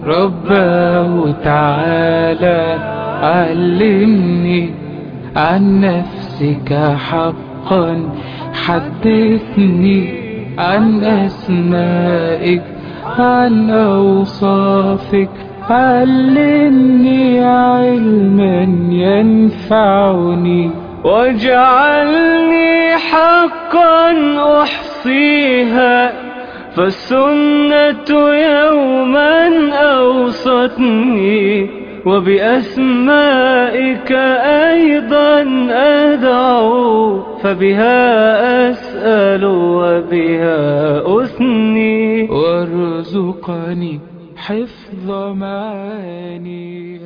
رباه تعالى علمني عن نفسك حقا حدثني عن أسمائك عن أوصافك علمني علما ينفعني واجعلني حقا أحصيها فالسنة يوما أوصتني وبأسمائك أيضا أدعو فبها أسأل وبها أثني وارزقني حفظ معاني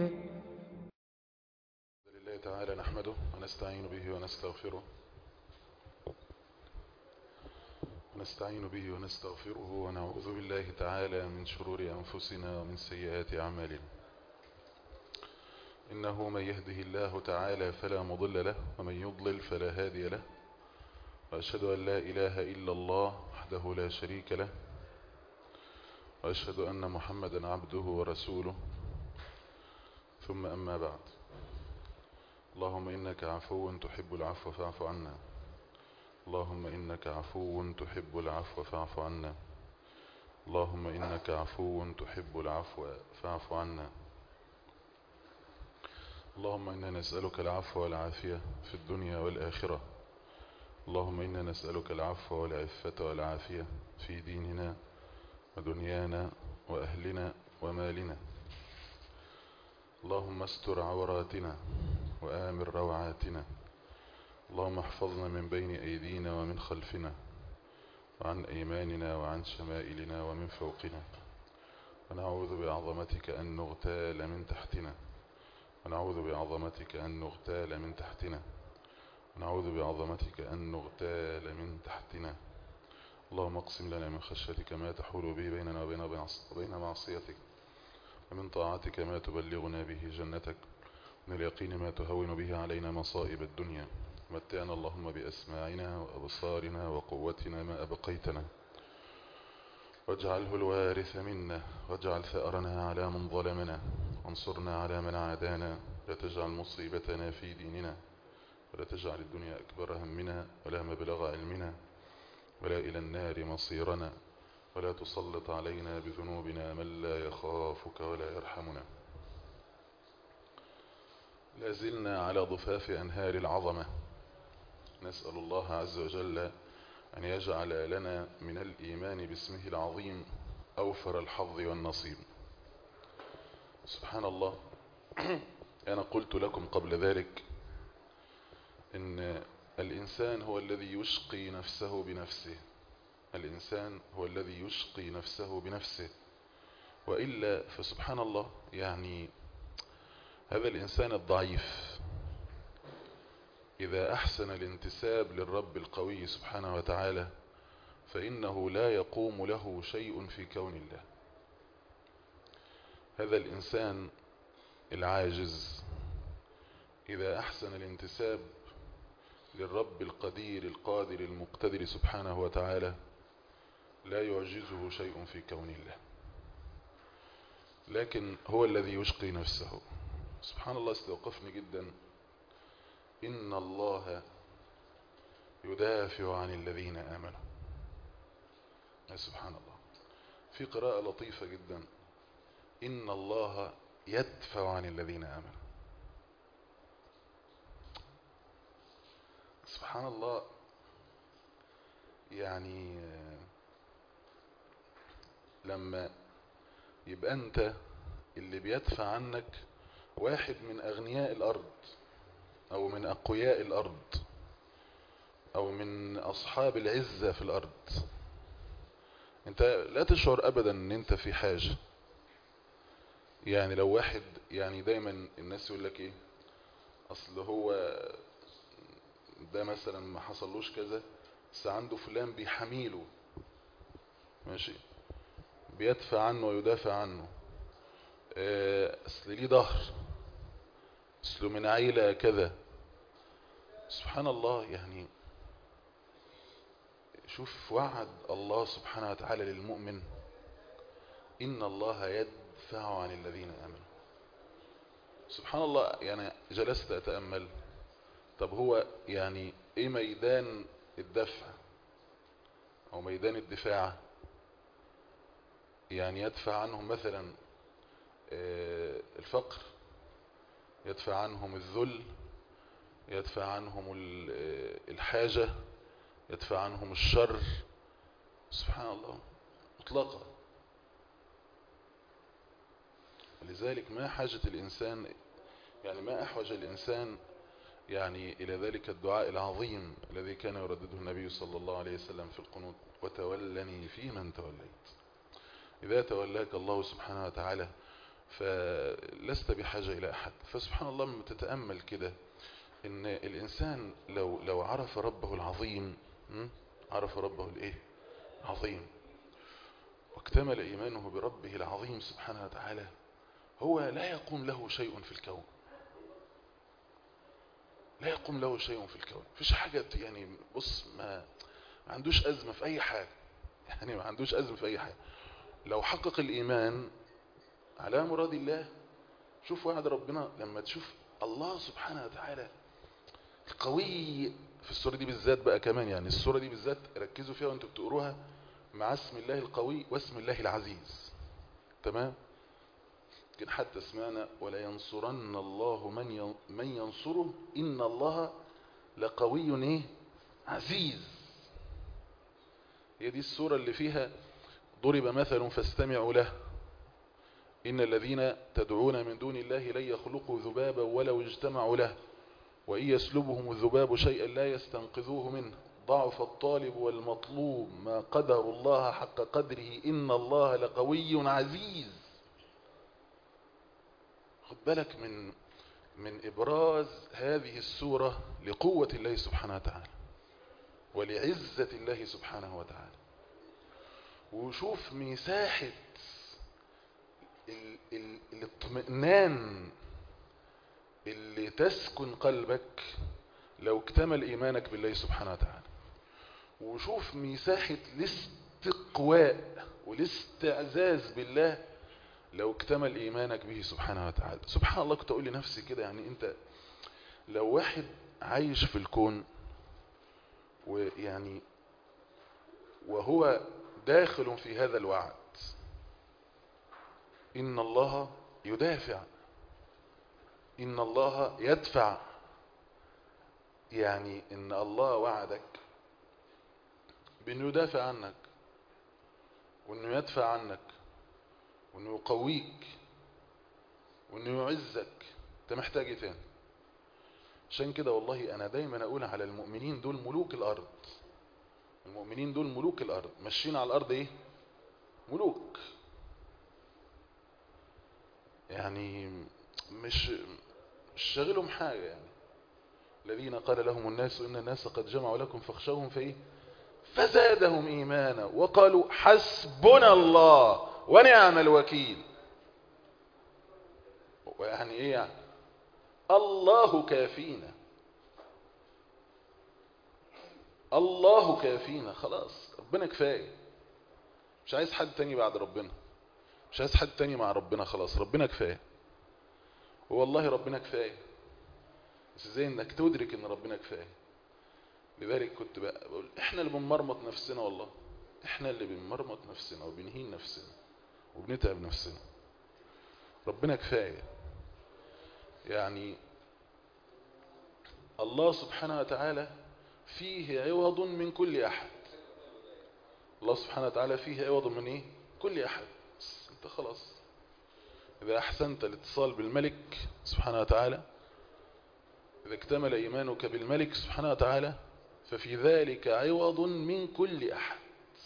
لله تعالى نحمده ونستعين به ونستغفره ونستعين به ونستغفره ونعوذ بالله تعالى من شرور أنفسنا ومن سيئات أعمالنا إنه من يهده الله تعالى فلا مضل له ومن يضلل فلا هادي له وأشهد أن لا إله إلا الله وحده لا شريك له وأشهد أن محمدا عبده ورسوله ثم أما بعد اللهم إنك عفو تحب العفو فاعف عنا اللهم إنك عفو تحب العفو فاعف عنا اللهم إنك عفو تحب العفو فاعف عنا اللهم إنا نسألك العفو والعافية في الدنيا والآخرة اللهم إنا نسألك العفو والعفة والعافية في ديننا ودنيانا وأهلنا ومالنا اللهم استر عوراتنا وآمن روعاتنا اللهم احفظنا من بين أيدينا ومن خلفنا وعن أيماننا وعن شمائلنا ومن فوقنا ونعوذ بعظمتك أن نغتال من تحتنا ونعوذ بعظمتك أن نغتال من تحتنا ونعوذ بعظمتك أن نغتال من تحتنا اللهم اقسم لنا من خشيتك ما تحول به بيننا وبين وبين معصيتك ومن طاعتك ما تبلغنا به جنتك من اليقين ما تهون به علينا مصائب الدنيا متعنا اللهم بأسماعنا وأبصارنا وقوتنا ما أبقيتنا واجعله الوارث منا واجعل ثأرنا على من ظلمنا وانصرنا على من عادانا لا تجعل مصيبتنا في ديننا ولا تجعل الدنيا أكبر همنا ولا مبلغ علمنا ولا إلى النار مصيرنا ولا تسلط علينا بذنوبنا من لا يخافك ولا يرحمنا لازلنا على ضفاف أنهار العظمة نسأل الله عز وجل أن يجعل لنا من الإيمان باسمه العظيم أوفر الحظ والنصيب سبحان الله أنا قلت لكم قبل ذلك إن الإنسان هو الذي يشقي نفسه بنفسه الإنسان هو الذي يشقي نفسه بنفسه وإلا فسبحان الله يعني هذا الإنسان الضعيف إذا أحسن الانتساب للرب القوي سبحانه وتعالى فإنه لا يقوم له شيء في كون الله هذا الإنسان العاجز إذا أحسن الانتساب للرب القدير القادر المقتدر سبحانه وتعالى لا يعجزه شيء في كون الله لكن هو الذي يشقي نفسه سبحان الله استوقفني جدا إن الله يدافع عن الذين آمنوا يا سبحان الله في قراءة لطيفة جدا إن الله يدفع عن الذين آمنوا سبحان الله يعني لما يبقى أنت اللي بيدفع عنك واحد من أغنياء الأرض أو من أقوياء الأرض أو من أصحاب العزة في الأرض أنت لا تشعر أبدا أن أنت في حاجة يعني لو واحد يعني دايما الناس يقول لك إيه أصل هو ده مثلا ما حصلوش كذا بس عنده فلان بيحميله ماشي بيدفع عنه ويدافع عنه اصل ليه ظهر اصله من عيلة كذا سبحان الله يعني شوف وعد الله سبحانه وتعالى للمؤمن إن الله يدفع عن الذين آمنوا سبحان الله يعني جلست أتأمل طب هو يعني ايه ميدان الدفع او ميدان الدفاع يعني يدفع عنهم مثلا الفقر يدفع عنهم الذل يدفع عنهم الحاجة يدفع عنهم الشر سبحان الله مطلقة لذلك ما حاجة الإنسان يعني ما أحوج الإنسان يعني إلى ذلك الدعاء العظيم الذي كان يردده النبي صلى الله عليه وسلم في القنوت وتولني في من توليت إذا تولاك الله سبحانه وتعالى فلست بحاجة إلى أحد فسبحان الله لما تتأمل كده إن الإنسان لو لو عرف ربه العظيم عرف ربه الإيه عظيم واكتمل إيمانه بربه العظيم سبحانه وتعالى هو لا يقوم له شيء في الكون لا يقوم له شيء في الكون فيش حاجة يعني بص ما, ما عندوش أزمة في أي حاجة يعني ما عندوش أزمة في أي حاجة لو حقق الإيمان على مراد الله شوف وعد ربنا لما تشوف الله سبحانه وتعالى القوي في السورة دي بالذات بقى كمان يعني السورة دي بالذات ركزوا فيها وانتوا بتقروها مع اسم الله القوي واسم الله العزيز تمام لكن حتى سمعنا ولا ينصرن الله من من ينصره إن الله لقوي ايه عزيز هي دي السورة اللي فيها ضرب مثل فاستمعوا له إن الذين تدعون من دون الله لن يخلقوا ذبابا ولو اجتمعوا له وإن يسلبهم الذباب شيئا لا يستنقذوه منه ضعف الطالب والمطلوب ما قدر الله حق قدره إن الله لقوي عزيز خد بالك من من إبراز هذه السورة لقوة الله سبحانه وتعالى ولعزة الله سبحانه وتعالى وشوف مساحة الاطمئنان اللي تسكن قلبك لو اكتمل إيمانك بالله سبحانه وتعالى وشوف مساحة الاستقواء والاستعزاز بالله لو اكتمل إيمانك به سبحانه وتعالى سبحان الله كنت أقول لنفسي كده يعني أنت لو واحد عايش في الكون ويعني وهو داخل في هذا الوعد إن الله يدافع إن الله يدفع يعني إن الله وعدك بأنه يدافع عنك وأنه يدفع عنك وأنه يقويك وأنه يعزك أنت محتاج إيه تاني عشان كده والله أنا دايما أقول على المؤمنين دول ملوك الأرض المؤمنين دول ملوك الأرض ماشيين على الأرض إيه ملوك يعني مش مش شاغلهم حاجة يعني الذين قال لهم الناس إن الناس قد جمعوا لكم فاخشوهم فإيه فزادهم إيمانا وقالوا حسبنا الله ونعم الوكيل يعني إيه يعني الله كافينا الله كافينا خلاص ربنا كفاية مش عايز حد تاني بعد ربنا مش عايز حد تاني مع ربنا خلاص ربنا كفاية والله ربنا كفاية بس ازاي انك تدرك ان ربنا كفاية لذلك كنت بقول احنا اللي بنمرمط نفسنا والله احنا اللي بنمرمط نفسنا وبنهين نفسنا وبنتعب نفسنا ربنا كفاية يعني الله سبحانه وتعالى فيه عوض من كل أحد الله سبحانه وتعالى فيه عوض من إيه؟ كل أحد بس أنت خلاص إذا أحسنت الاتصال بالملك سبحانه وتعالى إذا اكتمل إيمانك بالملك سبحانه وتعالى ففي ذلك عوض من كل أحد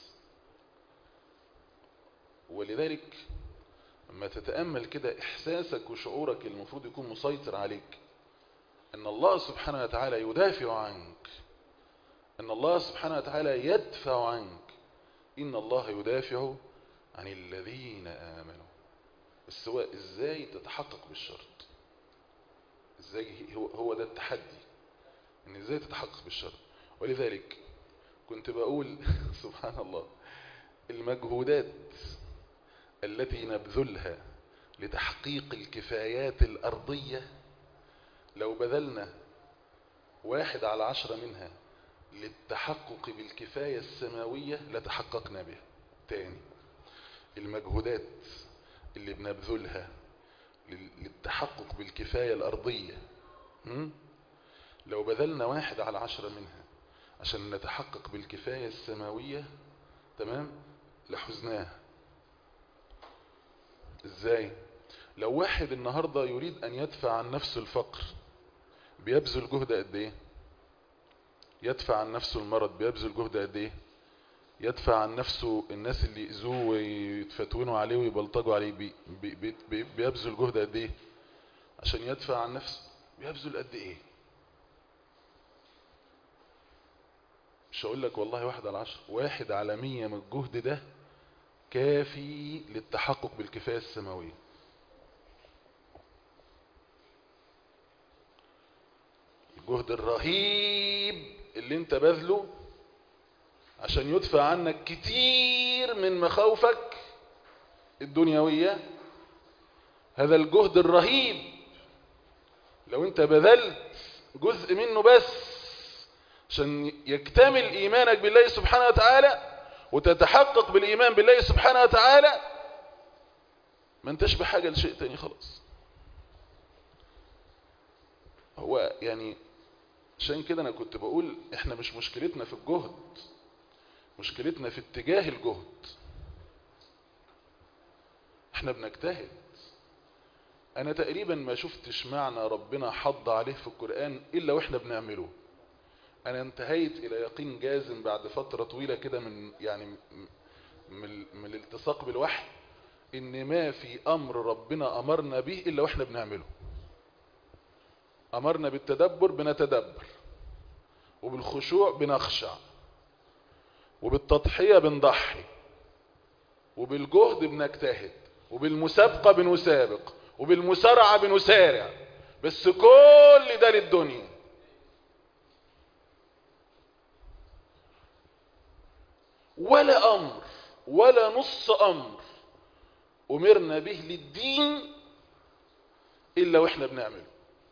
ولذلك لما تتأمل كده إحساسك وشعورك المفروض يكون مسيطر عليك أن الله سبحانه وتعالى يدافع عنك أن الله سبحانه وتعالى يدفع عنك إن الله يدافع عن الذين آمنوا بس هو إزاي تتحقق بالشرط إزاي هو, هو ده التحدي إن إزاي تتحقق بالشرط ولذلك كنت بقول سبحان الله المجهودات التي نبذلها لتحقيق الكفايات الأرضية لو بذلنا واحد على عشرة منها للتحقق بالكفاية السماوية لتحققنا بها تاني المجهودات اللي بنبذلها للتحقق بالكفاية الأرضية م? لو بذلنا واحد على عشرة منها عشان نتحقق بالكفاية السماوية تمام لحزناه ازاي لو واحد النهاردة يريد ان يدفع عن نفسه الفقر بيبذل جهد قد ايه يدفع عن نفسه المرض بيبذل جهد قد ايه يدفع عن نفسه الناس اللي يأذوه ويتفتونوا عليه ويبلطجوا عليه بي بي بي بيبذل جهد قد ايه عشان يدفع عن نفسه بيبذل قد ايه مش هقول لك والله واحد على عشر واحد على مية من الجهد ده كافي للتحقق بالكفاية السماوية الجهد الرهيب اللي انت بذله عشان يدفع عنك كتير من مخاوفك الدنيوية هذا الجهد الرهيب لو انت بذلت جزء منه بس عشان يكتمل ايمانك بالله سبحانه وتعالى وتتحقق بالايمان بالله سبحانه وتعالى ما انتش بحاجة لشيء تاني خلاص هو يعني عشان كده انا كنت بقول احنا مش مشكلتنا في الجهد مشكلتنا في اتجاه الجهد احنا بنجتهد انا تقريبا ما شفتش معنى ربنا حض عليه في القرآن الا واحنا بنعمله انا انتهيت الى يقين جازم بعد فترة طويلة كده من يعني من, من الالتصاق بالوحي ان ما في امر ربنا امرنا به الا واحنا بنعمله امرنا بالتدبر بنتدبر وبالخشوع بنخشع وبالتضحية بنضحي وبالجهد بنجتهد وبالمسابقة بنسابق وبالمسارعة بنسارع بس كل ده للدنيا ولا أمر ولا نص أمر أمرنا به للدين إلا وإحنا بنعمله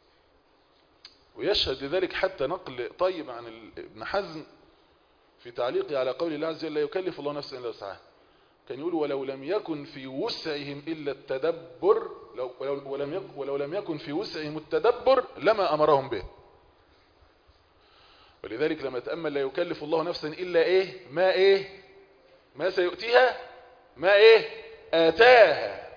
ويشهد لذلك حتى نقل طيب عن ابن حزم في تعليقه على قول الله عز وجل لا يكلف الله نفسا إلا وسعها كان يقول ولو لم يكن في وسعهم إلا التدبر لو ولو, ولم يكن ولو لم يكن في وسعهم التدبر لما أمرهم به ولذلك لما تأمل لا يكلف الله نفسا إلا إيه ما إيه ما سيؤتيها ما إيه آتاها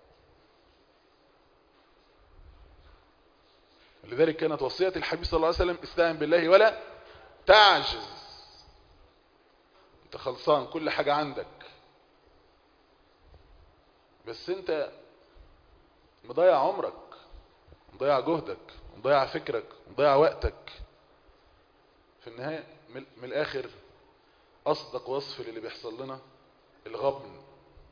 لذلك كانت وصية الحبيب صلى الله عليه وسلم استعن بالله ولا تعجز انت خلصان كل حاجة عندك بس انت مضيع عمرك مضيع جهدك مضيع فكرك مضيع وقتك في النهاية من الاخر اصدق وصف للي بيحصل لنا الغبن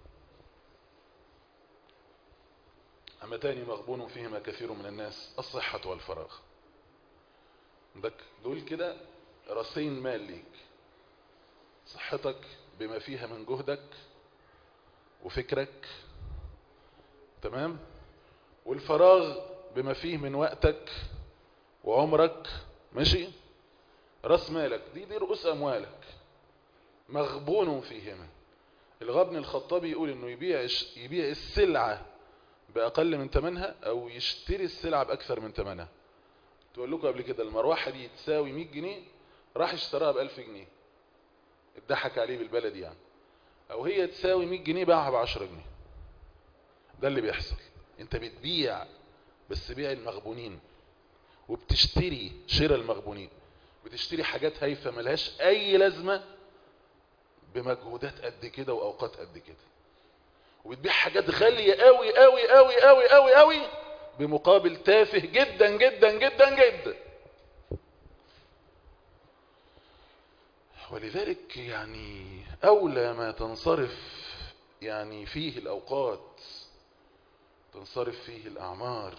أمتان مغبون فيهما كثير من الناس الصحة والفراغ عندك دول كده راسين مال ليك صحتك بما فيها من جهدك وفكرك تمام والفراغ بما فيه من وقتك وعمرك ماشي راس مالك دي دي رؤوس أموالك مغبون فيهما الغبن الخطابي يقول انه يبيع يبيع السلعة بأقل من ثمنها أو يشتري السلعة بأكثر من ثمنها تقول لكم قبل كده المروحة دي تساوي 100 جنيه راح اشتراها ب 1000 جنيه اتضحك عليه بالبلدي يعني أو هي تساوي 100 جنيه باعها ب 10 جنيه ده اللي بيحصل انت بتبيع بس بيع المغبونين وبتشتري شراء المغبونين بتشتري حاجات هايفة ملهاش أي لازمة بمجهودات قد كده وأوقات قد كده وبتبيع حاجات غالية قوي قوي قوي قوي قوي قوي بمقابل تافه جدا جدا جدا جدا ولذلك يعني أولى ما تنصرف يعني فيه الأوقات تنصرف فيه الأعمار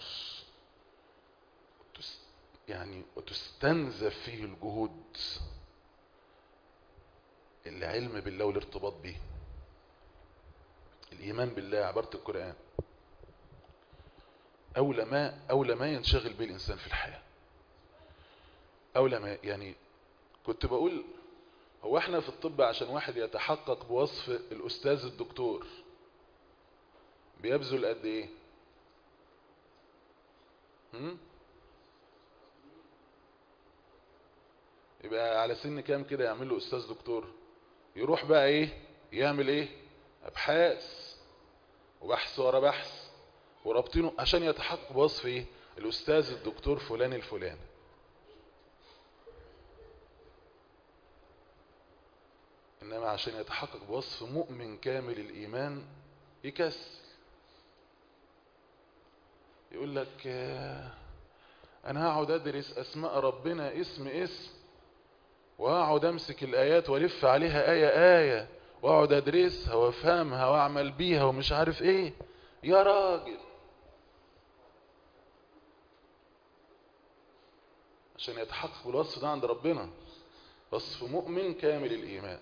يعني وتستنزف فيه الجهود العلم بالله والارتباط به الإيمان بالله عبارة القرآن أولى ما, أولى ما ينشغل به الإنسان في الحياة أولى ما يعني كنت بقول هو احنا في الطب عشان واحد يتحقق بوصف الأستاذ الدكتور بيبذل قد ايه هم؟ يبقى على سن كام كده يعمل له أستاذ دكتور يروح بقى ايه يعمل ايه ابحاث وبحث ورا بحث ورابطينه عشان يتحقق بوصف ايه الاستاذ الدكتور فلان الفلاني انما عشان يتحقق بوصف مؤمن كامل الايمان يكسل يقول لك انا هقعد ادرس اسماء ربنا اسم اسم واقعد امسك الايات والف عليها ايه ايه واقعد ادرسها وافهمها واعمل بيها ومش عارف ايه يا راجل عشان يتحقق بالوصف ده عند ربنا وصف مؤمن كامل الايمان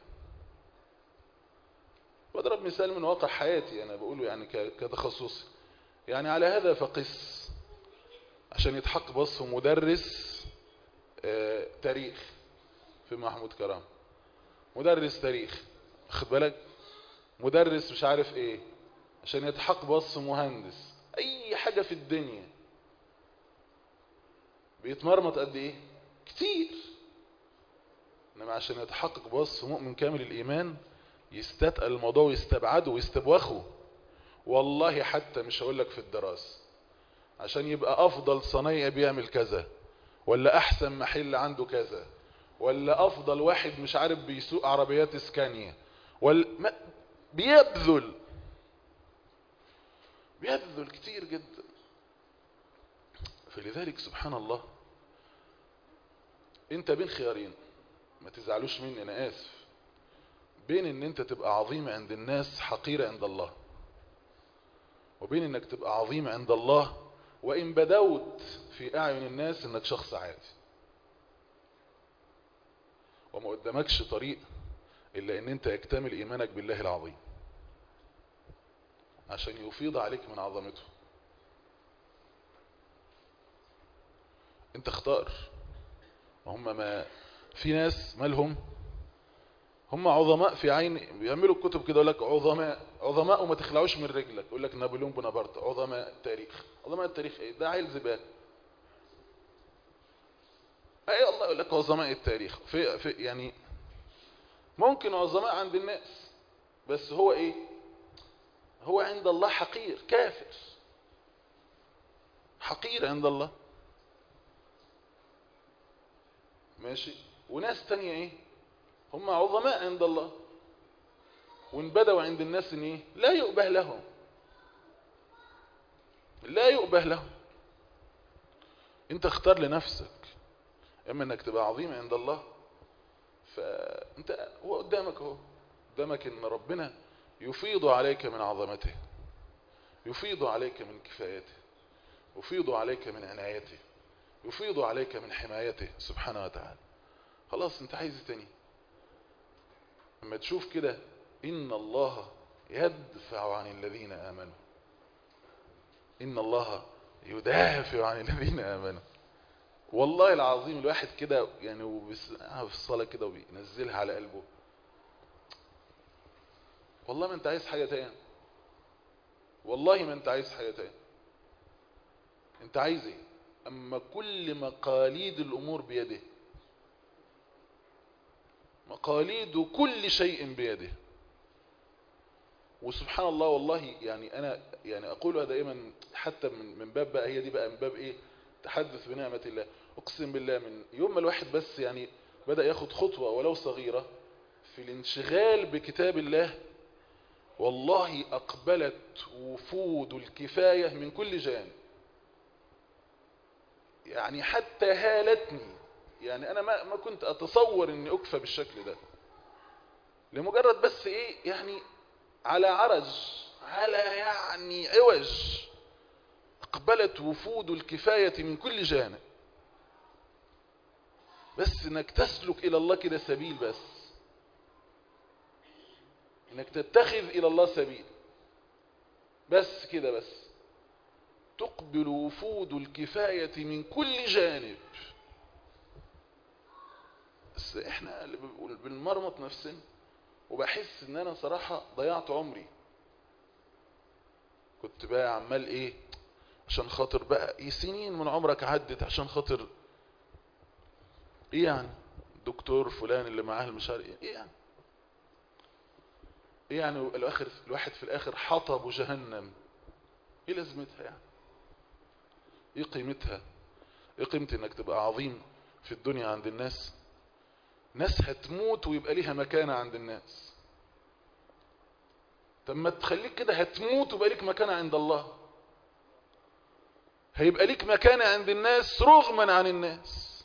بضرب مثال من واقع حياتي انا بقوله يعني كتخصصي يعني على هذا فقس عشان يتحقق بوصف مدرس آه تاريخ في محمود كرام مدرس تاريخ خد بالك مدرس مش عارف ايه عشان يتحقق بوصف مهندس اي حاجة في الدنيا بيتمرمط قد ايه كتير انما عشان يتحقق بوصف مؤمن كامل الايمان يستتقل الموضوع ويستبعده ويستبوخه والله حتى مش هقول لك في الدراسة عشان يبقى افضل صنايع بيعمل كذا ولا احسن محل عنده كذا ولا افضل واحد مش عارف بيسوق عربيات اسكانيا ولا ما بيبذل بيبذل كتير جدا فلذلك سبحان الله انت بين خيارين ما تزعلوش مني انا اسف بين ان انت تبقى عظيم عند الناس حقيرة عند الله وبين انك تبقى عظيم عند الله وان بدوت في اعين الناس انك شخص عادي وما قدامكش طريق الا ان انت يكتمل ايمانك بالله العظيم عشان يفيض عليك من عظمته انت اختار وهم ما في ناس مالهم هم عظماء في عين بيعملوا الكتب كده يقول لك عظماء عظماء وما تخلعوش من رجلك يقول لك نابليون بونابرت عظماء التاريخ عظماء التاريخ ايه ده عيل زبال اي الله يقول لك عظماء التاريخ في, في يعني ممكن عظماء عند الناس بس هو ايه هو عند الله حقير كافر حقير عند الله ماشي وناس تانية ايه هم عظماء عند الله وان بدوا عند الناس ان ايه لا يؤبه لهم لا يؤبه لهم انت اختار لنفسك اما انك تبقى عظيم عند الله فانت هو قدامك اهو قدامك ان ربنا يفيض عليك من عظمته يفيض عليك من كفايته يفيض عليك من عنايته يفيض عليك من حمايته سبحانه وتعالى خلاص انت عايز تاني اما تشوف كده ان الله يدفع عن الذين امنوا ان الله يدافع عن الذين امنوا والله العظيم الواحد كده يعني وبيسمعها في الصلاة كده وبينزلها على قلبه والله ما انت عايز حاجة تاني والله ما انت عايز حاجة تاني انت عايز ايه اما كل مقاليد الامور بيده مقاليد كل شيء بيده وسبحان الله والله يعني انا يعني اقولها دائما حتى من من باب بقى هي دي بقى من باب ايه تحدث بنعمة الله اقسم بالله من يوم ما الواحد بس يعني بدأ ياخد خطوة ولو صغيرة في الانشغال بكتاب الله والله اقبلت وفود الكفاية من كل جانب يعني حتى هالتني يعني انا ما, ما كنت اتصور اني اكفى بالشكل ده لمجرد بس ايه يعني على عرج على يعني عوج اقبلت وفود الكفاية من كل جانب بس انك تسلك الى الله كده سبيل بس انك تتخذ الى الله سبيل بس كده بس تقبل وفود الكفاية من كل جانب بس احنا اللي بنقول بنمرمط نفسنا وبحس ان انا صراحة ضيعت عمري كنت بقى عمال ايه عشان خاطر بقى ايه سنين من عمرك عدت عشان خاطر ايه يعني دكتور فلان اللي معاه المشاريع ايه يعني ايه يعني الاخر الواحد في الاخر حطب جهنم ايه لازمتها يعني ايه قيمتها ايه قيمة انك تبقى عظيم في الدنيا عند الناس ناس هتموت ويبقى ليها مكانة عند الناس طب ما تخليك كده هتموت ويبقى ليك مكانة عند الله هيبقى ليك مكانة عند الناس رغما عن الناس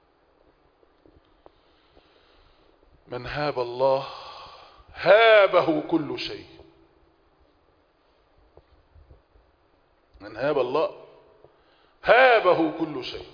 من هاب الله هابه كل شيء من هاب الله هابه كل شيء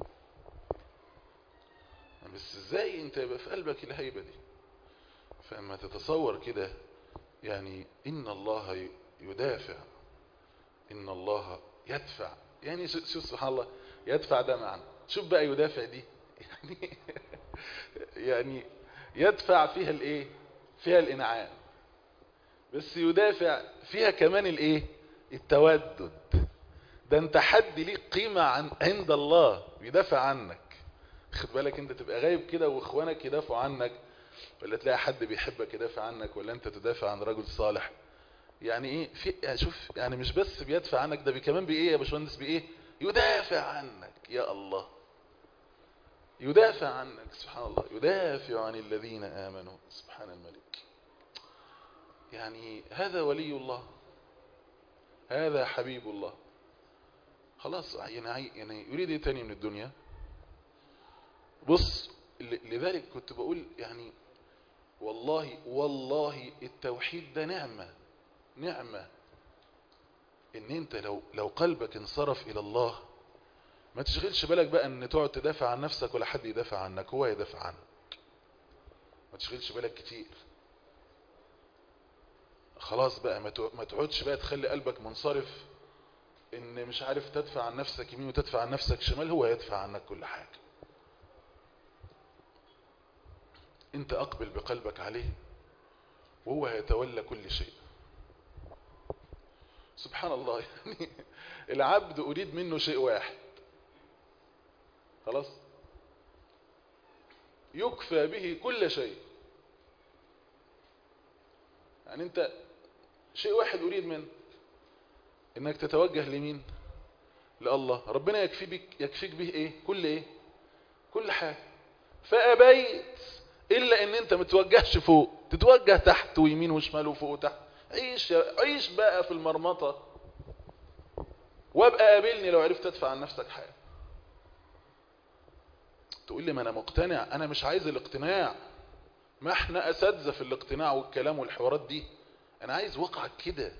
بس ازاي انت يبقى في قلبك الهيبة دي فاما تتصور كده يعني ان الله يدافع ان الله يدفع يعني شوف سبحان الله يدفع ده معنى شوف بقى يدافع دي يعني يعني يدفع فيها الايه فيها الانعام بس يدافع فيها كمان الايه التودد ده انت حد ليك قيمة عن عند الله يدافع عنك خد بالك انت تبقى غايب كده واخوانك يدافعوا عنك ولا تلاقي حد بيحبك يدافع عنك ولا انت تدافع عن رجل صالح يعني ايه في شوف يعني مش بس بيدفع عنك ده كمان بايه يا باشمهندس بايه يدافع عنك يا الله يدافع عنك سبحان الله يدافع عن الذين آمنوا سبحان الملك يعني هذا ولي الله هذا حبيب الله خلاص يعني يعني يريد ايه تاني من الدنيا بص لذلك كنت بقول يعني والله والله التوحيد ده نعمة نعمة ان انت لو لو قلبك انصرف الى الله ما تشغلش بالك بقى ان تقعد تدافع عن نفسك ولا حد يدافع عنك هو يدافع عنك ما تشغلش بالك كتير خلاص بقى ما تقعدش بقى تخلي قلبك منصرف ان مش عارف تدفع عن نفسك يمين وتدفع عن نفسك شمال هو يدفع عنك كل حاجة انت اقبل بقلبك عليه وهو يتولى كل شيء سبحان الله يعني العبد اريد منه شيء واحد خلاص يكفى به كل شيء يعني انت شيء واحد اريد منه انك تتوجه لمين لله ربنا يكفي بك يكفيك به ايه كل ايه كل حاجة فأبيت إلا إن أنت متوجهش فوق تتوجه تحت ويمين وشمال وفوق وتحت عيش عيش بقى في المرمطة وابقى قابلني لو عرفت تدفع عن نفسك حاجة تقول لي ما أنا مقتنع أنا مش عايز الاقتناع ما احنا أساتذة في الاقتناع والكلام والحوارات دي أنا عايز واقعك كده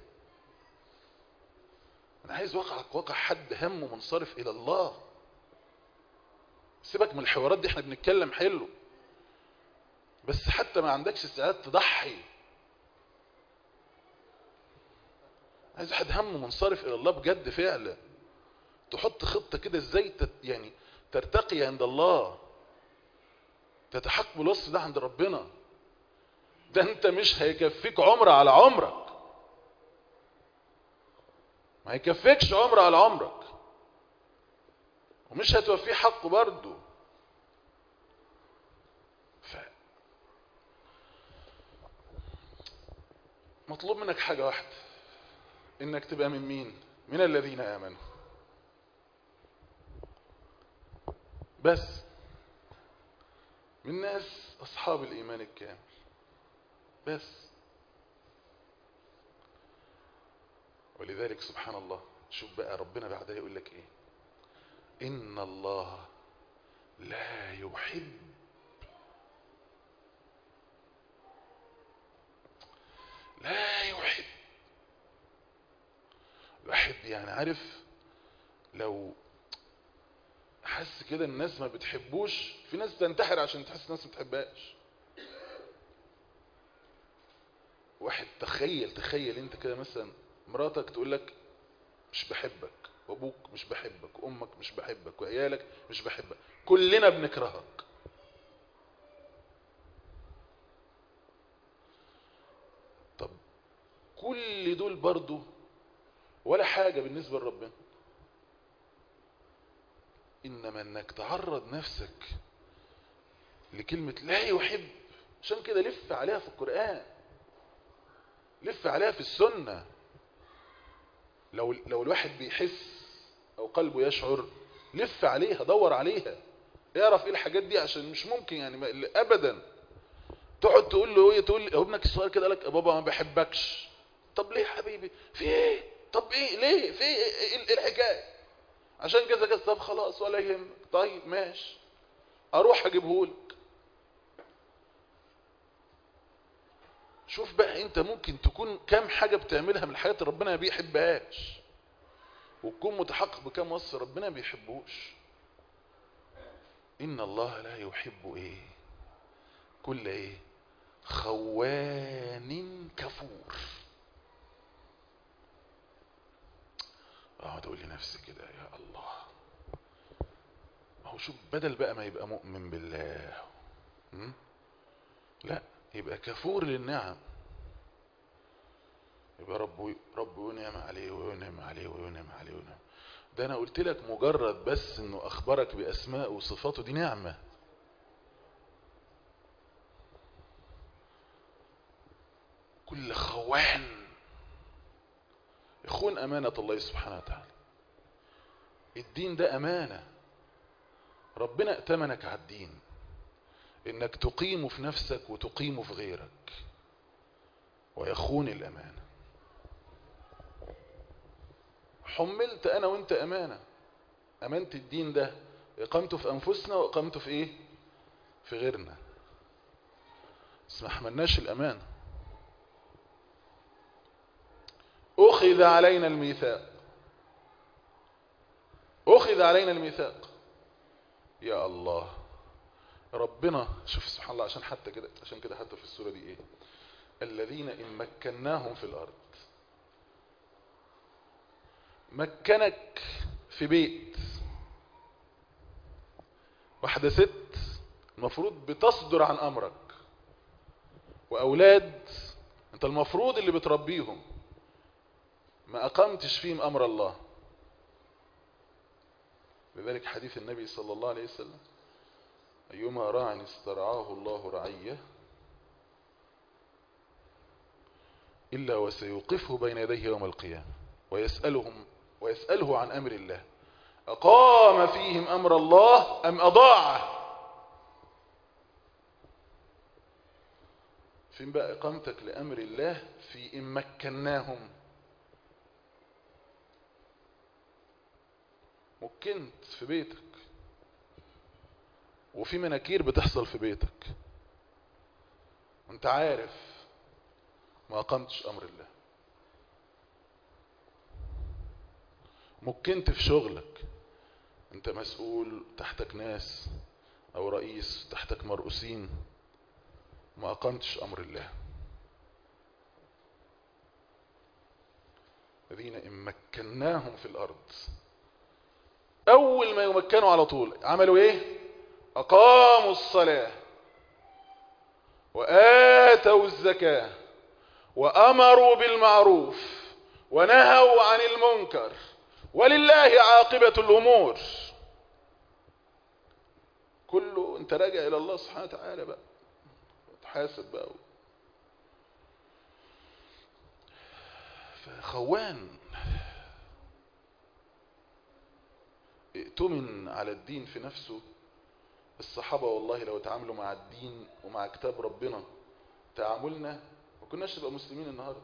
أنا عايز واقعك واقع حد همه منصرف إلى الله سيبك من الحوارات دي احنا بنتكلم حلو بس حتى ما عندكش استعداد تضحي عايز واحد همه منصرف الى الله بجد فعلا تحط خطة كده ازاي تت يعني ترتقي عند الله تتحقق بالوصف ده عند ربنا ده انت مش هيكفيك عمر على عمرك ما هيكفيكش عمر على عمرك ومش هتوفيه حقه برضه ف... مطلوب منك حاجة واحدة انك تبقى من مين من الذين امنوا بس من ناس اصحاب الايمان الكامل بس ولذلك سبحان الله شوف بقى ربنا بعدها يقول لك ايه ان الله لا يحب لا يحب الواحد يعني عارف لو حس كده الناس ما بتحبوش في ناس تنتحر عشان تحس الناس ما بتحبهاش واحد تخيل تخيل انت كده مثلا مراتك تقول لك مش بحبك وابوك مش بحبك وامك مش بحبك وعيالك مش بحبك كلنا بنكرهك طب كل دول برضو ولا حاجة بالنسبة لربنا انما انك تعرض نفسك لكلمة لا يحب عشان كده لف عليها في القرآن لف عليها في السنة لو, لو الواحد بيحس او قلبه يشعر لف عليها دور عليها اعرف ايه الحاجات دي عشان مش ممكن يعني ما ابدا تقعد تقول له ايه تقول له ابنك السؤال كده لك بابا ما بحبكش طب ليه يا حبيبي في ايه طب ايه ليه في ايه, إيه, إيه الحكايه عشان كذا كذا طب خلاص ولا يهمك طيب ماشي اروح اجيبهولك شوف بقى انت ممكن تكون كام حاجة بتعملها من الحاجات اللي ربنا ما بيحبهاش وتكون متحقق بكام وصف ربنا ما بيحبوش ان الله لا يحب ايه كل ايه خوان كفور اقعد اقول لنفسي كده يا الله ما هو شوف بدل بقى ما يبقى مؤمن بالله م? لا يبقى كفور للنعم يبقى رب رب ينعم عليه وينعم عليه وينعم عليه وينعم ده انا قلت لك مجرد بس انه اخبرك باسماء وصفاته دي نعمة كل خوان يخون امانة الله سبحانه وتعالى الدين ده امانة ربنا ائتمنك على الدين انك تقيمه في نفسك وتقيمه في غيرك ويخون الامانة حملت انا وانت امانة امانة الدين ده اقامته في انفسنا واقامته في ايه في غيرنا بس ما حملناش الامانة اخذ علينا الميثاق اخذ علينا الميثاق يا الله ربنا شوف سبحان الله عشان حتى كده عشان كده حتى في السورة دي ايه الذين ان مكناهم في الارض مكنك في بيت واحدة ست المفروض بتصدر عن امرك واولاد انت المفروض اللي بتربيهم ما اقمتش فيهم امر الله لذلك حديث النبي صلى الله عليه وسلم أيما راع استرعاه الله رعية إلا وسيوقفه بين يديه يوم القيامة ويسألهم ويسأله عن أمر الله أقام فيهم أمر الله أم أضاعه فين بقى إقامتك لأمر الله في إن مكناهم مكنت في بيتك وفي مناكير بتحصل في بيتك وانت عارف ما اقمتش امر الله مكنت في شغلك انت مسؤول تحتك ناس او رئيس تحتك مرؤوسين ما اقمتش امر الله الذين ان مكناهم في الارض اول ما يمكنوا على طول عملوا ايه أقاموا الصلاة وآتوا الزكاة وأمروا بالمعروف ونهوا عن المنكر ولله عاقبة الأمور كله انت راجع إلى الله سبحانه وتعالى بقى تحاسب بقى فخوان ائتمن على الدين في نفسه الصحابة والله لو تعاملوا مع الدين ومع كتاب ربنا تعاملنا ما كناش نبقى مسلمين النهاردة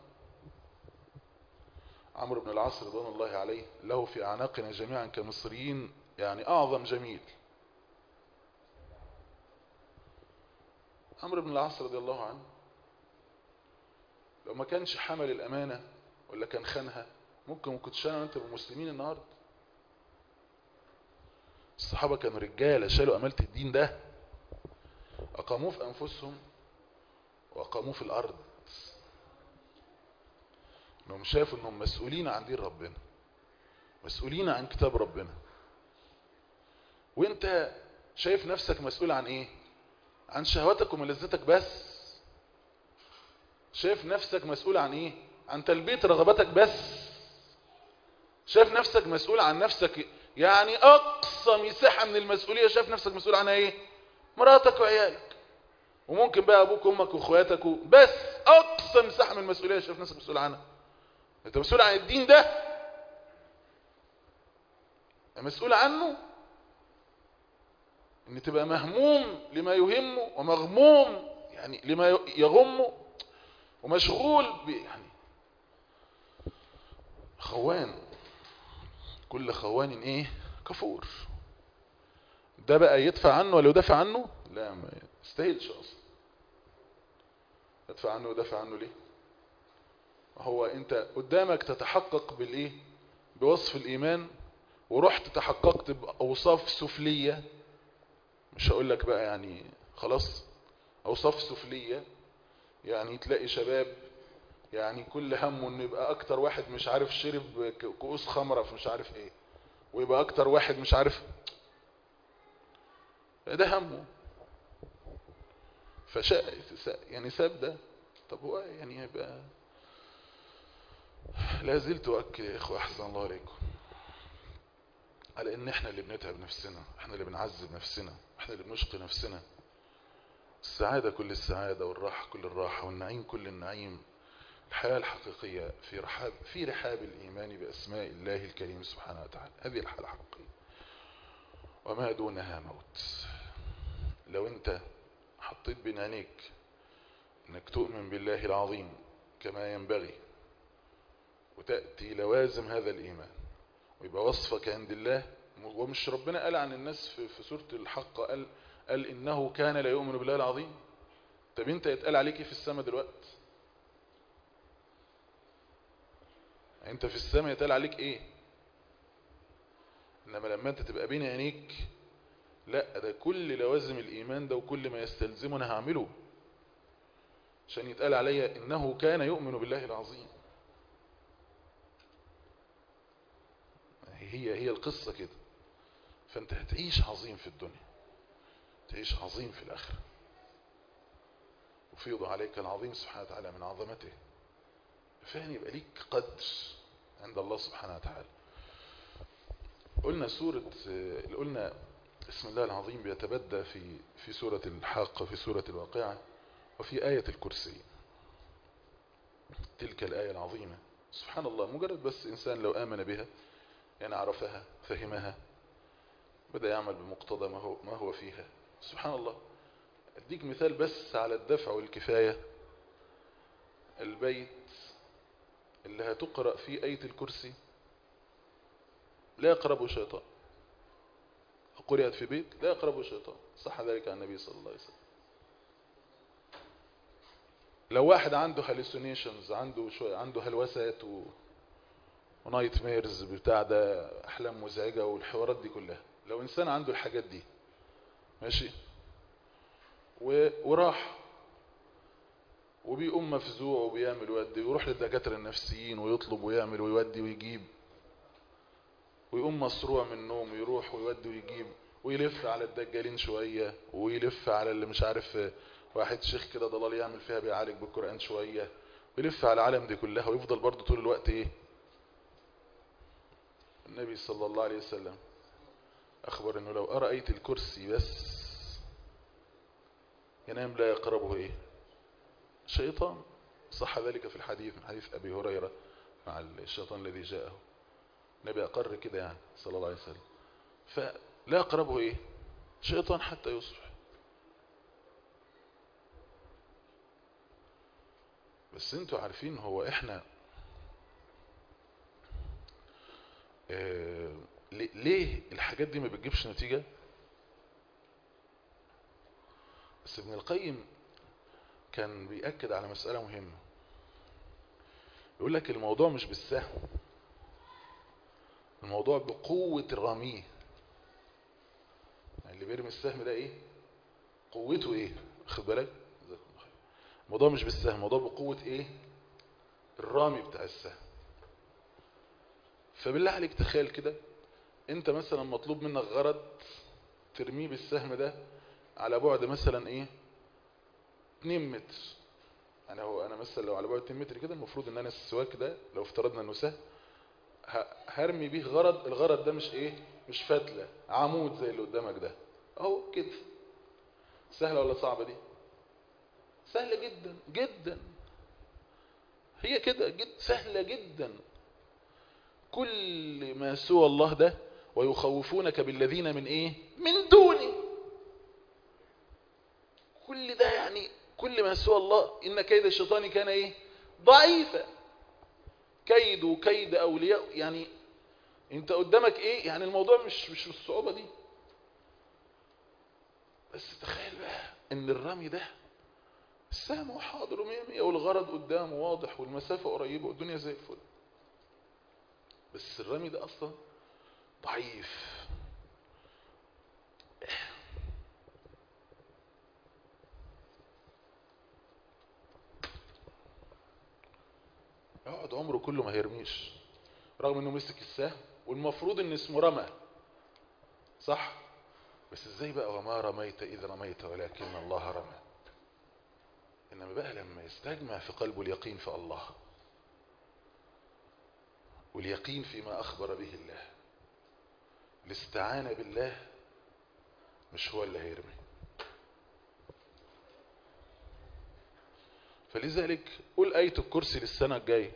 عمرو بن العاص رضوان الله عليه له في أعناقنا جميعا كمصريين يعني أعظم جميل عمرو بن العاص رضي الله عنه لو ما كانش حمل الأمانة ولا كان خانها ممكن ما كنتش أنا وأنت مسلمين النهاردة الصحابة كانوا رجالة شالوا أمالة الدين ده أقاموه في أنفسهم وأقاموه في الأرض انهم شافوا انهم مسؤولين عن دين ربنا مسؤولين عن كتاب ربنا وانت شايف نفسك مسؤول عن ايه عن شهواتك وملذتك بس شايف نفسك مسؤول عن ايه عن تلبية رغباتك بس شايف نفسك مسؤول عن نفسك يعني اقصى مساحة من المسؤولية شايف نفسك مسؤول عنها ايه مراتك وعيالك وممكن بقى ابوك وامك واخواتك و... بس اقصى مساحة من المسؤولية شايف نفسك مسؤول عنها انت مسؤول عن الدين ده مسؤول عنه ان تبقى مهموم لما يهمه ومغموم يعني لما يغمه ومشغول ب يعني خوان كل خوان ايه كفور ده بقى يدفع عنه ولا يدافع عنه لا ما يستاهلش اصلا يدفع عنه ويدافع عنه ليه هو انت قدامك تتحقق بالايه بوصف الايمان ورحت تحققت باوصاف سفليه مش هقول لك بقى يعني خلاص اوصاف سفليه يعني تلاقي شباب يعني كل همه انه يبقى اكتر واحد مش عارف شرب كؤوس خمره في مش عارف ايه ويبقى اكتر واحد مش عارف ده همه فشاء يعني ساب ده طب هو يعني يبقى لا زلت أؤكد يا إخوة أحسن الله عليكم على إن إحنا اللي بنتعب نفسنا إحنا اللي بنعذب نفسنا إحنا اللي بنشقي نفسنا السعادة كل السعادة والراحة كل الراحة والنعيم كل النعيم الحياة الحقيقية في رحاب في رحاب الإيمان بأسماء الله الكريم سبحانه وتعالى هذه الحالة الحقيقية وما دونها موت لو أنت حطيت بين عينيك أنك تؤمن بالله العظيم كما ينبغي وتأتي لوازم هذا الإيمان ويبقى وصفك عند الله ومش ربنا قال عن الناس في, في سورة الحق قال, قال إنه كان لا يؤمن بالله العظيم طب انت يتقال عليك في السماء دلوقتي انت في السماء يتقال عليك ايه انما لما انت تبقى بين عينيك لا ده كل لوازم الايمان ده وكل ما يستلزمه انا هعمله عشان يتقال عليا انه كان يؤمن بالله العظيم هي هي القصة كده فانت هتعيش عظيم في الدنيا تعيش عظيم في الاخرة وفيض عليك العظيم سبحانه وتعالى من عظمته فهم يبقى ليك قدر عند الله سبحانه وتعالى قلنا سورة قلنا اسم الله العظيم بيتبدى في في سورة الحاقة وفي سورة الواقعة وفي آية الكرسي تلك الآية العظيمة سبحان الله مجرد بس إنسان لو آمن بها يعني عرفها فهمها بدأ يعمل بمقتضى ما هو, ما هو فيها سبحان الله اديك مثال بس على الدفع والكفاية البيت اللي هتقرأ فيه آية الكرسي لا يقربه شيطان قرأت في بيت لا يقربه شيطان صح ذلك عن النبي صلى الله عليه وسلم لو واحد عنده هالوسينيشنز عنده شوية عنده هلوسات و... ونايت ميرز بتاع ده احلام مزعجة والحوارات دي كلها لو انسان عنده الحاجات دي ماشي و... وراح وبيقوم مفزوع وبيعمل ويودي ويروح للدكاترة النفسيين ويطلب ويعمل ويودي ويجيب ويقوم مصروع من النوم ويروح ويودي ويجيب ويلف على الدجالين شوية ويلف على اللي مش عارف واحد شيخ كده ضلال يعمل فيها بيعالج بالقرآن شوية ويلف على العالم دي كلها ويفضل برضه طول الوقت ايه النبي صلى الله عليه وسلم اخبر انه لو قرأ آية الكرسي بس ينام لا يقربه ايه شيطان صح ذلك في الحديث من حديث ابي هريرة مع الشيطان الذي جاءه النبي اقر كده يعني صلى الله عليه وسلم فلا يقربه ايه شيطان حتى يصبح بس انتوا عارفين هو احنا اه ليه الحاجات دي ما بتجيبش نتيجة بس ابن القيم كان بيأكد على مسألة مهمة يقول لك الموضوع مش بالسهل الموضوع بقوة الرميه يعني اللي بيرمي السهم ده ايه قوته ايه خد بالك الموضوع مش بالسهم الموضوع بقوة ايه الرامي بتاع السهم فبالله عليك تخيل كده انت مثلا مطلوب منك غرض ترميه بالسهم ده على بعد مثلا ايه 2 متر انا هو انا مثلا لو على بعد 2 متر كده المفروض ان انا السواك ده لو افترضنا انه سهم ه- هرمي بيه غرض الغرض ده مش ايه مش فتلة عمود زي اللي قدامك ده اهو كده سهلة ولا صعبة دي سهلة جدا جدا هي كده جد سهلة جدا كل ما سوى الله ده ويخوفونك بالذين من ايه من دونه كل ده يعني كل ما سوى الله ان كيد الشيطان كان ايه ضعيفا كيد وكيد اولياء يعني انت قدامك ايه يعني الموضوع مش مش بالصعوبة دي بس تخيل بقى ان الرمي ده السهم حاضر ومية مية والغرض قدامه واضح والمسافة قريبة والدنيا زي الفل بس الرمي ده اصلا ضعيف يقعد عمره كله ما هيرميش رغم انه مسك السهم والمفروض ان اسمه رمى صح بس ازاي بقى وما رميت اذ رميت ولكن الله رمى انما بقى لما يستجمع في قلبه اليقين في الله واليقين فيما اخبر به الله الاستعانة بالله مش هو اللي هيرمي فلذلك قول آية الكرسي للسنة الجاية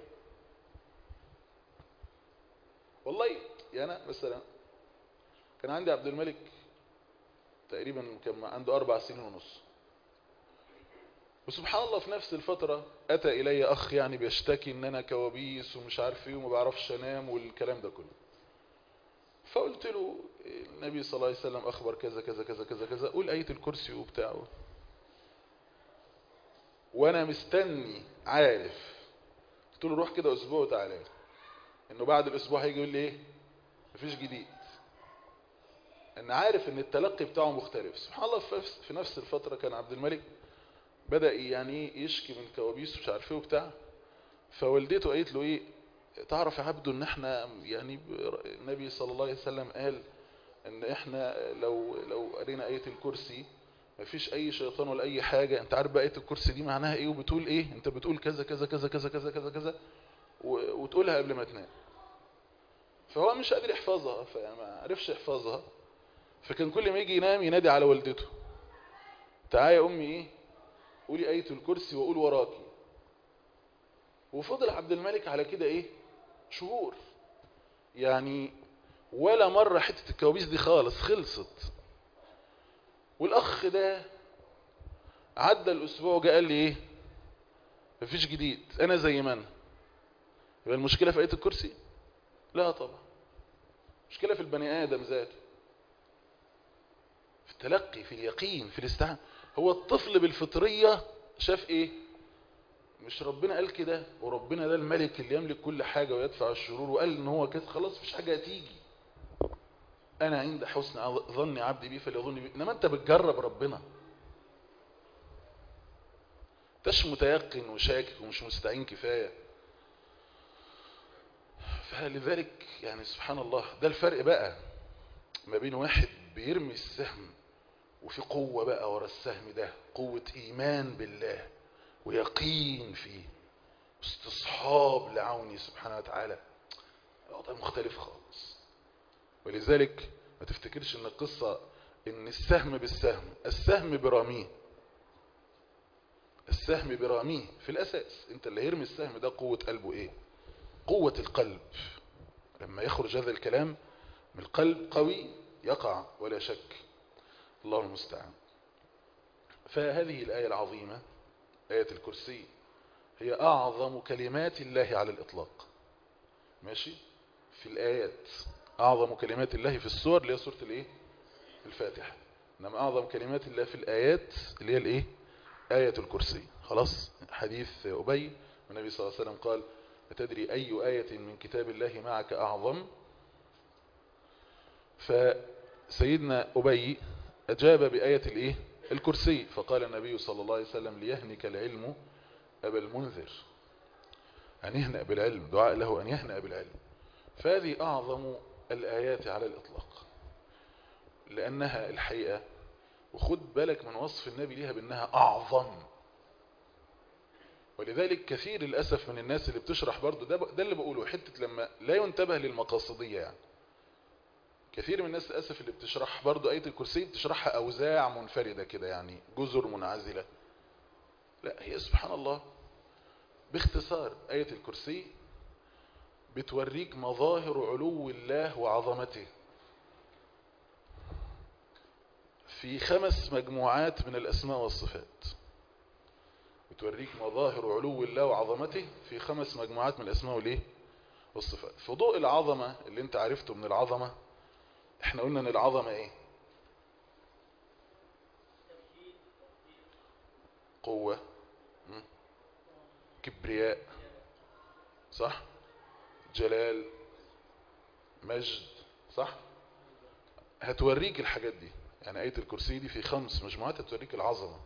والله يعني أنا مثلا كان عندي عبد الملك تقريبا كان عنده أربع سنين ونص وسبحان الله في نفس الفترة أتى إلي أخ يعني بيشتكي إن أنا كوابيس ومش عارف إيه وما بعرفش أنام والكلام ده كله فقلت له النبي صلى الله عليه وسلم أخبر كذا كذا كذا كذا كذا قول آية الكرسي وبتاعه وانا مستني عارف قلت له روح كده اسبوع وتعالى انه بعد الاسبوع هيجي يقول لي ايه مفيش جديد ان عارف ان التلقي بتاعه مختلف سبحان الله في نفس- في نفس الفترة كان عبد الملك بدأ يعني يشكي من كوابيس ومش عارف ايه وبتاع فوالدته قالت له ايه تعرف يا عبده ان احنا يعني ب- النبي صلى الله عليه وسلم قال ان احنا لو لو قرينا آية الكرسي مفيش اي شيطان ولا اي حاجة انت عارف بقى آية الكرسي دي معناها ايه وبتقول ايه انت بتقول كذا كذا كذا كذا كذا كذا كذا و- وتقولها قبل ما تنام فهو مش قادر يحفظها فما عرفش يحفظها فكان كل ما يجي ينام ينادي على والدته تعالى يا امي ايه قولي آية الكرسي وقول وراكي وفضل عبد الملك على كده ايه شهور يعني ولا مرة حتة الكوابيس دي خالص خلصت والاخ ده عدى الاسبوع وجاء قال لي ايه مفيش جديد انا زي ما انا يبقى المشكلة في آية الكرسي لا طبعا مشكلة في البني ادم ذاته في التلقي في اليقين في الاستعانة هو الطفل بالفطرية شاف ايه مش ربنا قال كده وربنا ده الملك اللي يملك كل حاجة ويدفع الشرور وقال ان هو كده خلاص مفيش حاجة هتيجي انا عند حسن ظن عبدي بي فليظن بي انما انت بتجرب ربنا انتش متيقن وشاكك ومش مستعين كفاية فلذلك يعني سبحان الله ده الفرق بقى ما بين واحد بيرمي السهم وفي قوة بقى ورا السهم ده قوة ايمان بالله ويقين فيه استصحاب لعوني سبحانه وتعالى وضع مختلف خالص ولذلك ما تفتكرش ان القصة ان السهم بالسهم السهم براميه السهم براميه في الاساس انت اللي هيرمي السهم ده قوة قلبه ايه قوة القلب لما يخرج هذا الكلام من القلب قوي يقع ولا شك الله المستعان فهذه الآية العظيمة آية الكرسي هي أعظم كلمات الله على الإطلاق ماشي في الآيات أعظم كلمات الله في السور اللي هي سورة الإيه الفاتحة إنما أعظم كلمات الله في الآيات اللي هي الإيه آية الكرسي خلاص حديث أبي والنبي صلى الله عليه وسلم قال أتدري أي آية من كتاب الله معك أعظم فسيدنا أبي أجاب بآية الإيه الكرسي فقال النبي صلى الله عليه وسلم ليهنك العلم أبا المنذر أن يهنأ بالعلم دعاء له أن يهنأ بالعلم فهذه أعظم الآيات على الإطلاق لأنها الحقيقة وخد بالك من وصف النبي ليها بأنها أعظم ولذلك كثير للأسف من الناس اللي بتشرح برضو ده, ده اللي بقوله حتة لما لا ينتبه للمقاصدية يعني كثير من الناس للأسف اللي بتشرح برضو آية الكرسي بتشرحها أوزاع منفردة كده يعني جزر منعزلة لا هي سبحان الله باختصار آية الكرسي بتوريك مظاهر علو الله وعظمته في خمس مجموعات من الأسماء والصفات بتوريك مظاهر علو الله وعظمته في خمس مجموعات من الأسماء والإيه والصفات في ضوء العظمة اللي انت عرفته من العظمة احنا قلنا ان العظمة ايه قوة كبرياء صح جلال مجد صح هتوريك الحاجات دي يعني آية الكرسي دي في خمس مجموعات هتوريك العظمة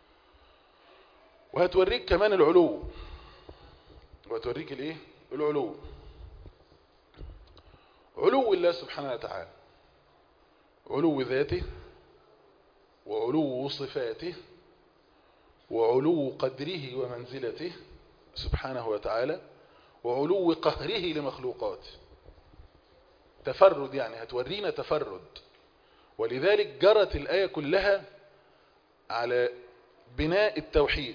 وهتوريك كمان العلو وهتوريك الايه العلو علو الله سبحانه وتعالى علو ذاته وعلو صفاته وعلو قدره ومنزلته سبحانه وتعالى وعلو قهره لمخلوقاته تفرد يعني هتورينا تفرد ولذلك جرت الآية كلها على بناء التوحيد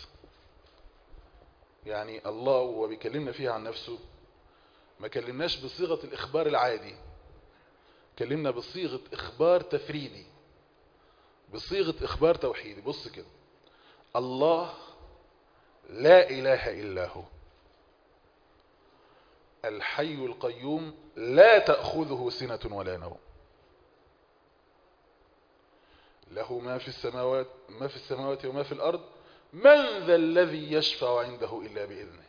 يعني الله وهو بيكلمنا فيها عن نفسه ما كلمناش بصيغة الإخبار العادي كلمنا بصيغة إخبار تفريدي بصيغة إخبار توحيدي بص كده الله لا إله إلا هو الحي القيوم لا تأخذه سنة ولا نوم له ما في السماوات ما في السماوات وما في الأرض من ذا الذي يشفع عنده إلا بإذنه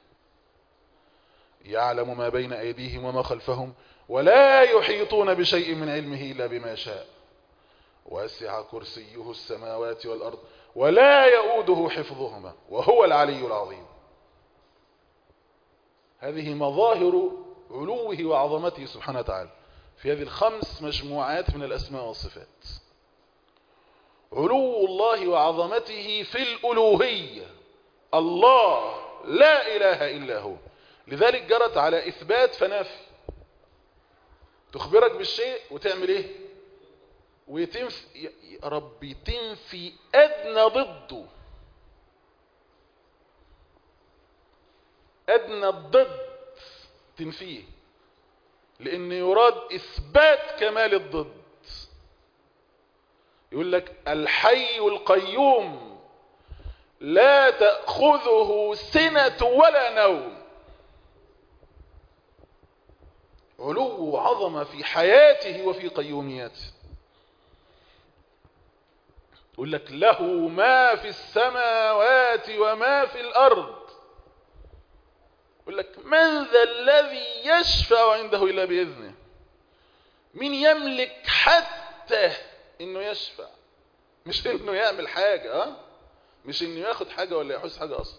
يعلم ما بين أيديهم وما خلفهم ولا يحيطون بشيء من علمه إلا بما شاء واسع كرسيه السماوات والأرض ولا يؤوده حفظهما وهو العلي العظيم هذه مظاهر علوه وعظمته سبحانه وتعالى في هذه الخمس مجموعات من الأسماء والصفات علو الله وعظمته في الألوهية الله لا إله إلا هو لذلك جرت على إثبات فنافي تخبرك بالشيء وتعمل إيه وتنفي يا ربي تنفي أدنى ضده أدنى الضد تنفيه لأن يراد إثبات كمال الضد يقول لك الحي القيوم لا تأخذه سنة ولا نوم علو عظمة في حياته وفي قيومياته يقول لك له ما في السماوات وما في الأرض يقول لك من ذا الذي يشفع عنده إلا بإذنه من يملك حتى انه يشفع مش انه يعمل حاجة اه مش انه ياخد حاجة ولا يحوز حاجة اصلا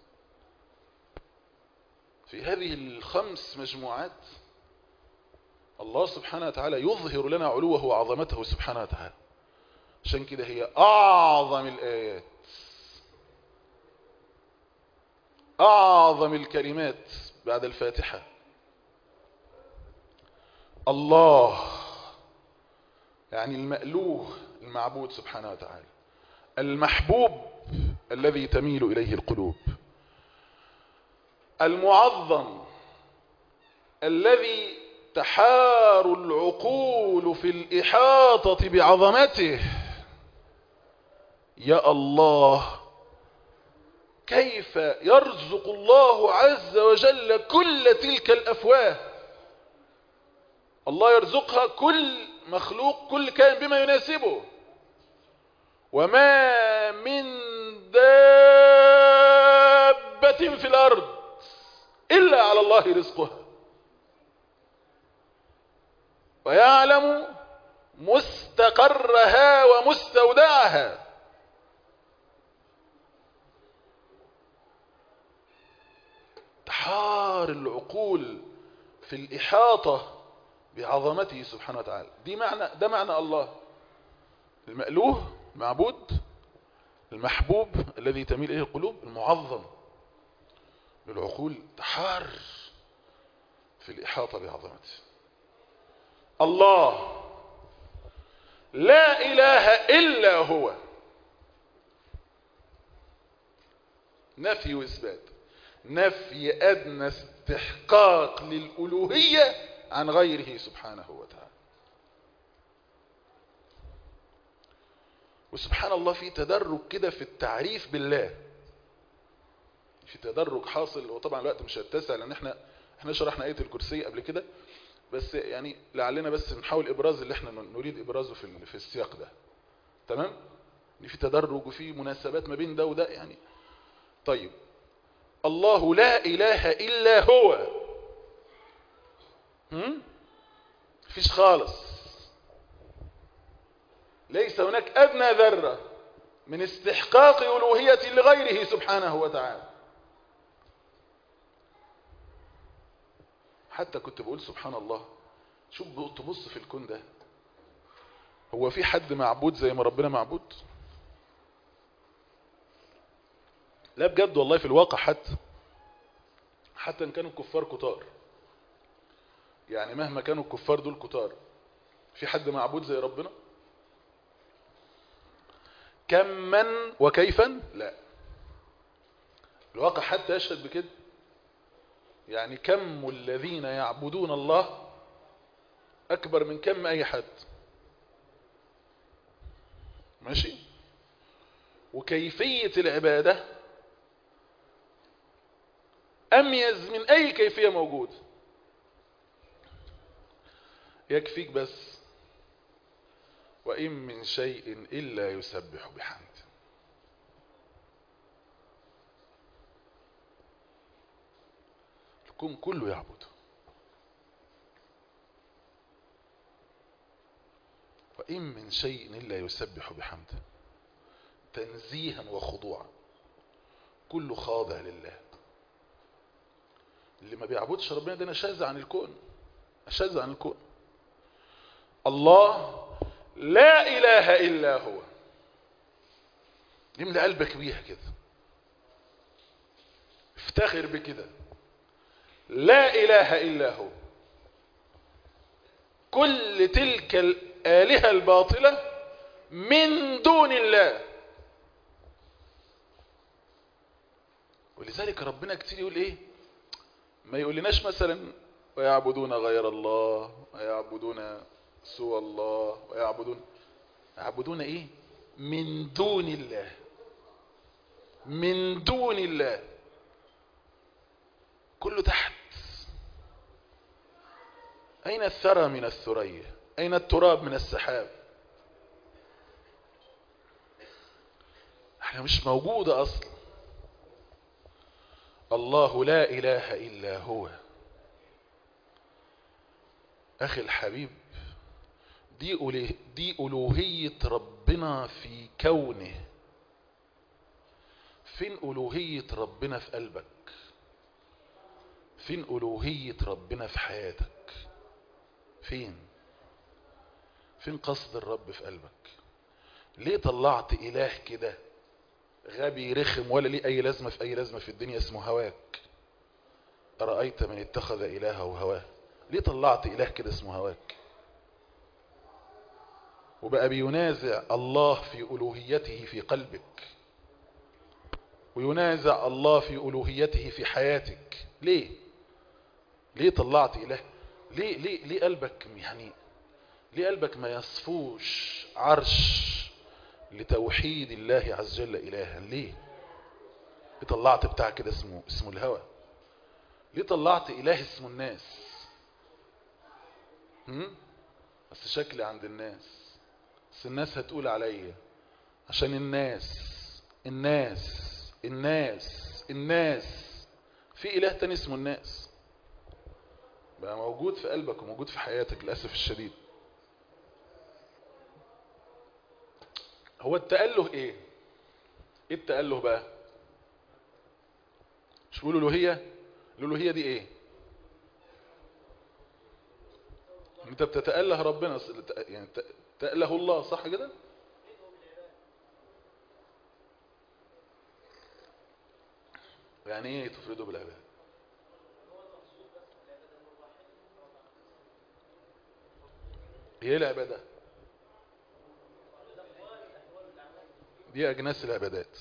في هذه الخمس مجموعات الله سبحانه وتعالى يظهر لنا علوه وعظمته سبحانه وتعالى عشان كده هي اعظم الايات اعظم الكلمات بعد الفاتحة الله يعني المألوه المعبود سبحانه وتعالى المحبوب الذي تميل إليه القلوب المعظم الذي تحار العقول في الإحاطة بعظمته يا الله كيف يرزق الله عز وجل كل تلك الأفواه الله يرزقها كل مخلوق كل كائن بما يناسبه وما من دابة في الأرض إلا على الله رزقها ويعلم مستقرها ومستودعها تحار العقول في الإحاطة بعظمته سبحانه وتعالى دي معنى ده معنى الله المألوه معبود المحبوب الذي تميل إليه القلوب المعظم للعقول تحار في الإحاطة بعظمته الله لا إله إلا هو نفي وإثبات نفي أدنى استحقاق للألوهية عن غيره سبحانه وتعالى وسبحان الله في تدرج كده في التعريف بالله في تدرج حاصل وطبعا الوقت مش هيتسع لان احنا احنا شرحنا آية الكرسي قبل كده بس يعني لعلنا بس نحاول ابراز اللي احنا نريد ابرازه في في السياق ده تمام ان في تدرج وفي مناسبات ما بين ده وده يعني طيب الله لا اله الا هو هم فيش خالص ليس هناك ادنى ذره من استحقاق الوهيه لغيره سبحانه وتعالى حتى كنت بقول سبحان الله شوف تبص في الكون ده هو في حد معبود زي ما ربنا معبود لا بجد والله في الواقع حتى حتى ان كانوا الكفار كتار يعني مهما كانوا الكفار دول كتار في حد معبود زي ربنا كما وكيفا لا الواقع حتى يشهد بكده يعني كم الذين يعبدون الله أكبر من كم أي حد ماشي وكيفية العبادة أميز من أي كيفية موجود يكفيك بس وإن من شيء إلا يسبح بحمد الكون كله يعبد وإن من شيء إلا يسبح بحمده تنزيها وخضوعا كله خاضع لله اللي ما بيعبدش ربنا ده نشاز عن الكون نشاز عن الكون الله لا إله إلا هو يملأ قلبك بيها كده افتخر بكده لا إله إلا هو كل تلك الآلهة الباطلة من دون الله ولذلك ربنا كتير يقول ايه ما يقولناش مثلا ويعبدون غير الله ويعبدون سوى الله ويعبدون يعبدون ايه من دون الله من دون الله كله تحت أين الثرى من الثريا أين التراب من السحاب احنا مش موجودة أصلا الله لا إله إلا هو أخي الحبيب دي, ألوه دي ألوهية ربنا في كونه فين ألوهية ربنا في قلبك فين ألوهية ربنا في حياتك فين فين قصد الرب في قلبك ليه طلعت إله كده غبي رخم ولا ليه أي لازمة في أي لازمة في الدنيا اسمه هواك أرأيت من اتخذ إلهه هواه ليه طلعت إله كده اسمه هواك وبقى بينازع الله في ألوهيته في قلبك وينازع الله في ألوهيته في حياتك ليه ليه طلعت إله ليه, ليه, ليه قلبك يعني ليه قلبك ما يصفوش عرش لتوحيد الله عز وجل إلها ليه ليه طلعت بتاع كده اسمه اسمه الهوى ليه طلعت إله اسمه الناس هم؟ بس شكلي عند الناس بس الناس هتقول عليا عشان الناس الناس الناس الناس في إله تاني اسمه الناس بقى موجود في قلبك وموجود في حياتك للأسف الشديد هو التأله ايه ايه التأله بقى مش بيقولوا الوهية الالوهية دي ايه انت بتتأله ربنا يعني تأله الله صح كده يعني ايه تفرده بالعبادة ايه العبادة دي اجناس العبادات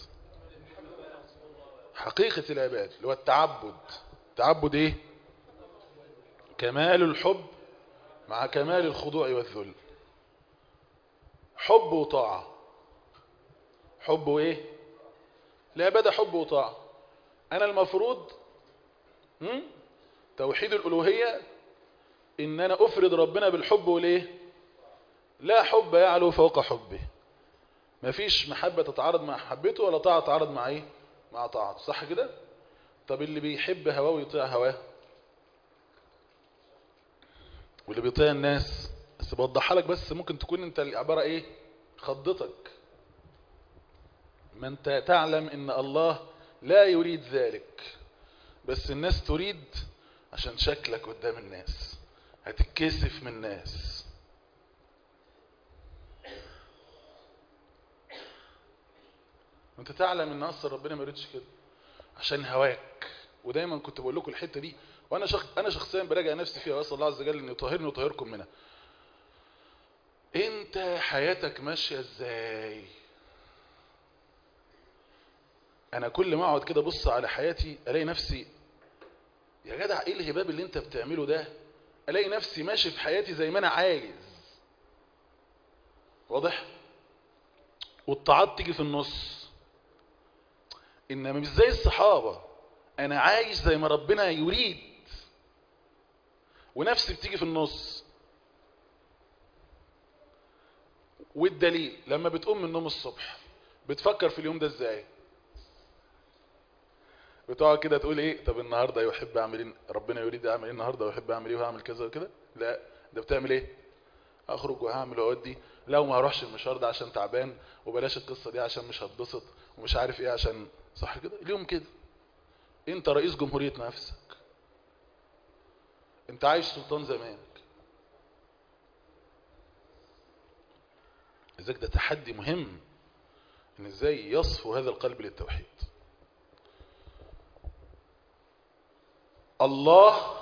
حقيقة العباد اللي هو التعبد تعبد ايه كمال الحب مع كمال الخضوع والذل حب وطاعة حب وايه العبادة حب وطاعة انا المفروض هم؟ توحيد الالوهية ان انا افرد ربنا بالحب والايه لا حب يعلو فوق حبه مفيش محبة تتعارض مع محبته ولا طاعة تتعارض مع ايه مع طاعته صح كده طب اللي بيحب هواه ويطيع هواه واللي بيطيع الناس بس بوضحها لك بس ممكن تكون انت العبارة ايه خضتك ما انت تعلم ان الله لا يريد ذلك بس الناس تريد عشان شكلك قدام الناس هتتكسف من الناس وانت تعلم ان اصلا ربنا ما يريدش كده عشان هواك ودايما كنت بقول لكم الحته دي وانا شخ... انا شخصيا براجع نفسي فيها واسال الله عز وجل ان يطهرني ويطهركم منها انت حياتك ماشيه ازاي انا كل ما اقعد كده ابص على حياتي الاقي نفسي يا جدع ايه الهباب اللي انت بتعمله ده الاقي نفسي ماشي في حياتي زي ما انا عايز واضح والطاعات تيجي في النص انما مش زي الصحابه انا عايش زي ما ربنا يريد ونفسي بتيجي في النص والدليل لما بتقوم من النوم الصبح بتفكر في اليوم ده ازاي بتقعد كده تقول ايه طب النهارده يحب اعمل ايه ربنا يريد اعمل ايه النهارده ويحب اعمل ايه وهعمل كذا وكده لا ده بتعمل ايه اخرج وهعمل واودي لو ما هروحش المشوار ده عشان تعبان وبلاش القصه دي عشان مش هتبسط ومش عارف ايه عشان صح كده اليوم كده انت رئيس جمهورية نفسك انت عايش سلطان زمانك لذلك ده تحدي مهم ان ازاي يصفو هذا القلب للتوحيد الله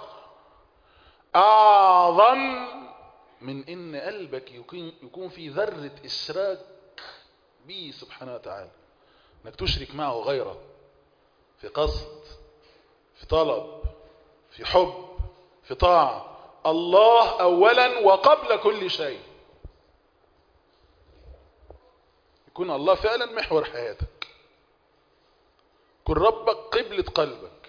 اعظم من ان قلبك يكون, يكون في ذرة اشراك به سبحانه وتعالى انك تشرك معه غيره في قصد في طلب في حب في طاعة الله اولا وقبل كل شيء يكون الله فعلا محور حياتك كن ربك قبلة قلبك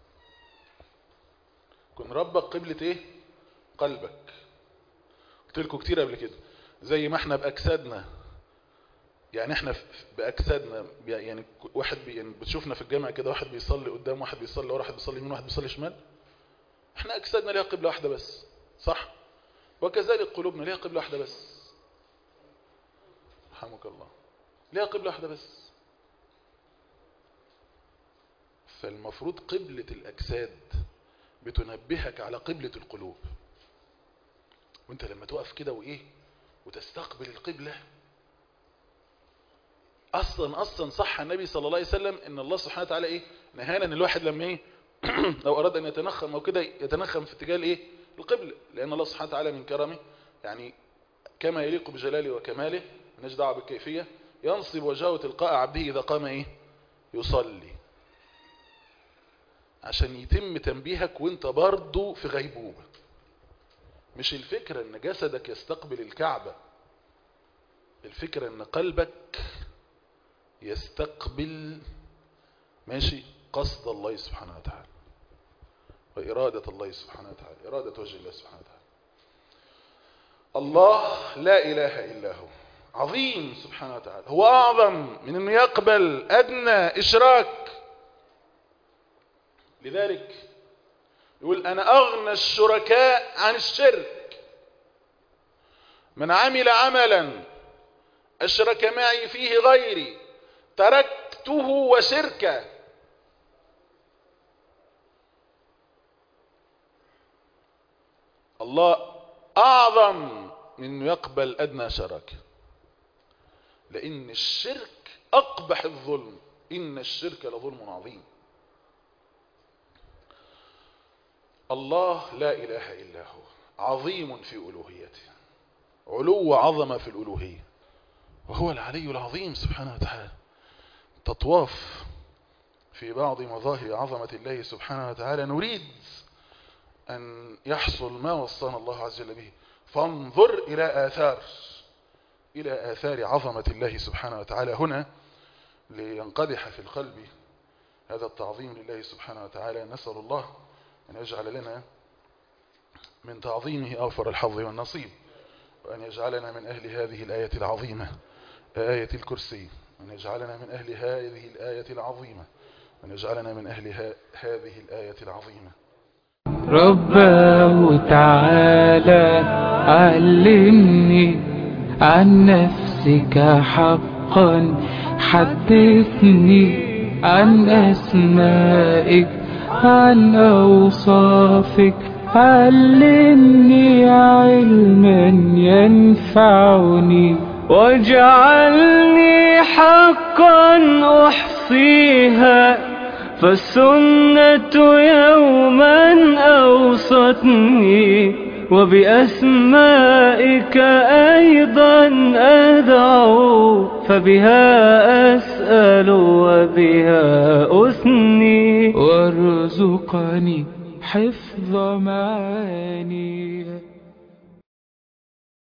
كن ربك قبلة ايه قلبك قلت لكم كتير قبل كده زي ما احنا باجسادنا يعني احنا باجسادنا يعني واحد بي يعني بتشوفنا في الجامع كده واحد بيصلي قدام واحد بيصلي ورا واحد بيصلي يمين واحد بيصلي شمال احنا اجسادنا ليها قبلة واحدة بس صح وكذلك قلوبنا ليها قبلة واحدة بس رحمك الله ليها قبلة واحدة بس فالمفروض قبلة الأجساد بتنبهك على قبلة القلوب وانت لما تقف كده وإيه وتستقبل القبلة أصلا أصلا صح النبي صلى الله عليه وسلم إن الله سبحانه وتعالى إيه نهانا إن الواحد لما إيه لو أراد أن يتنخم أو كده يتنخم في اتجاه الإيه القبلة لأن الله سبحانه وتعالى من كرمه يعني كما يليق بجلاله وكماله مالناش دعوه بالكيفية ينصب وجهه تلقاء عبده إذا قام إيه يصلي عشان يتم تنبيهك وانت برضه في غيبوبة مش الفكرة ان جسدك يستقبل الكعبة الفكرة ان قلبك يستقبل ماشي قصد الله سبحانه وتعالى وإرادة الله سبحانه وتعالى إرادة وجه الله سبحانه وتعالى الله لا إله إلا هو عظيم سبحانه وتعالى هو أعظم من أنه يقبل أدنى إشراك لذلك يقول أنا أغنى الشركاء عن الشرك من عمل عملا أشرك معي فيه غيري تركته وشركه الله أعظم من أنه يقبل أدنى شراكة لأن الشرك أقبح الظلم إن الشرك لظلم عظيم الله لا إله إلا هو عظيم في ألوهيته علو عظمة في الألوهية وهو العلي العظيم سبحانه وتعالى تطواف في بعض مظاهر عظمة الله سبحانه وتعالى نريد أن يحصل ما وصانا الله عز وجل به فانظر إلى آثار إلى آثار عظمة الله سبحانه وتعالى هنا لينقدح في القلب هذا التعظيم لله سبحانه وتعالى نسأل الله أن يجعل لنا من تعظيمه أوفر الحظ والنصيب وأن يجعلنا من أهل هذه الآية العظيمة آية الكرسي وأن يجعلنا من أهل هذه الآية العظيمة وأن يجعلنا من أهل هذه الآية العظيمة رباه تعالى علمني عن نفسك حقا حدثني عن أسمائك عن أوصافك علمني علما ينفعني واجعلني حقا أحصيها فالسنة يوما أوصتني وبأسمائك أيضا أدعو فبها أسأل وبها أثني وارزقني حفظ معاني